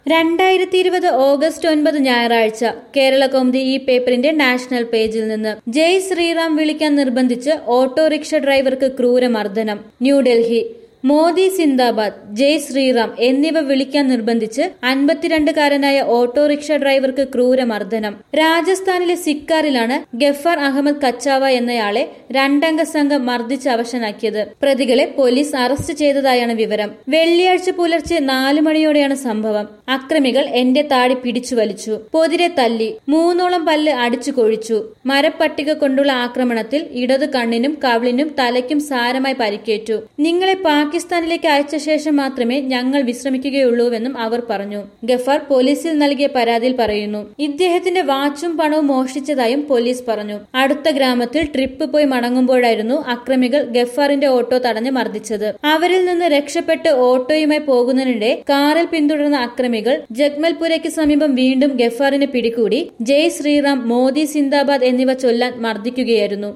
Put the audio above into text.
രണ്ടായിരത്തി ഇരുപത് ഓഗസ്റ്റ് ഒൻപത് ഞായറാഴ്ച കേരള കൗമുദി ഈ പേപ്പറിന്റെ നാഷണൽ പേജിൽ നിന്ന് ജയ് ശ്രീറാം വിളിക്കാൻ നിർബന്ധിച്ച് ഓട്ടോറിക്ഷ ഡ്രൈവർക്ക് ക്രൂരമർദ്ദനം ന്യൂഡൽഹി മോദി സിന്ദാബാദ് ജയ് ശ്രീറാം എന്നിവ വിളിക്കാൻ നിർബന്ധിച്ച് അൻപത്തിരണ്ടുകാരനായ ഓട്ടോറിക്ഷ ഡ്രൈവർക്ക് ക്രൂരമർദ്ദനം രാജസ്ഥാനിലെ സിക്കാറിലാണ് ഗഫർ അഹമ്മദ് കച്ചാവ എന്നയാളെ രണ്ടംഗ സംഘം മർദ്ദിച്ച് അവശനാക്കിയത് പ്രതികളെ പോലീസ് അറസ്റ്റ് ചെയ്തതായാണ് വിവരം വെള്ളിയാഴ്ച പുലർച്ചെ നാലു മണിയോടെയാണ് സംഭവം അക്രമികൾ എന്റെ താടി പിടിച്ചു വലിച്ചു പൊതിരെ തല്ലി മൂന്നോളം പല്ല് അടിച്ചു കൊഴിച്ചു മരപ്പട്ടിക കൊണ്ടുള്ള ആക്രമണത്തിൽ ഇടതു കണ്ണിനും കവിളിനും തലയ്ക്കും സാരമായി പരിക്കേറ്റു നിങ്ങളെ പാകിസ്ഥാനിലേക്ക് അയച്ച ശേഷം മാത്രമേ ഞങ്ങൾ വിശ്രമിക്കുകയുള്ളൂവെന്നും അവർ പറഞ്ഞു ഗഫാർ പോലീസിൽ നൽകിയ പരാതിയിൽ പറയുന്നു ഇദ്ദേഹത്തിന്റെ വാച്ചും പണവും മോഷ്ടിച്ചതായും പോലീസ് പറഞ്ഞു അടുത്ത ഗ്രാമത്തിൽ ട്രിപ്പ് പോയി മടങ്ങുമ്പോഴായിരുന്നു അക്രമികൾ ഗഫാറിന്റെ ഓട്ടോ തടഞ്ഞ് മർദ്ദിച്ചത് അവരിൽ നിന്ന് രക്ഷപ്പെട്ട് ഓട്ടോയുമായി പോകുന്നതിനിടെ കാറിൽ പിന്തുടർന്ന അക്രമികൾ ജഗ്മൽപുരയ്ക്ക് സമീപം വീണ്ടും ഗഫാറിനെ പിടികൂടി ജയ് ശ്രീറാം മോദി സിന്ദാബാദ് എന്നിവ ചൊല്ലാൻ മർദ്ദിക്കുകയായിരുന്നു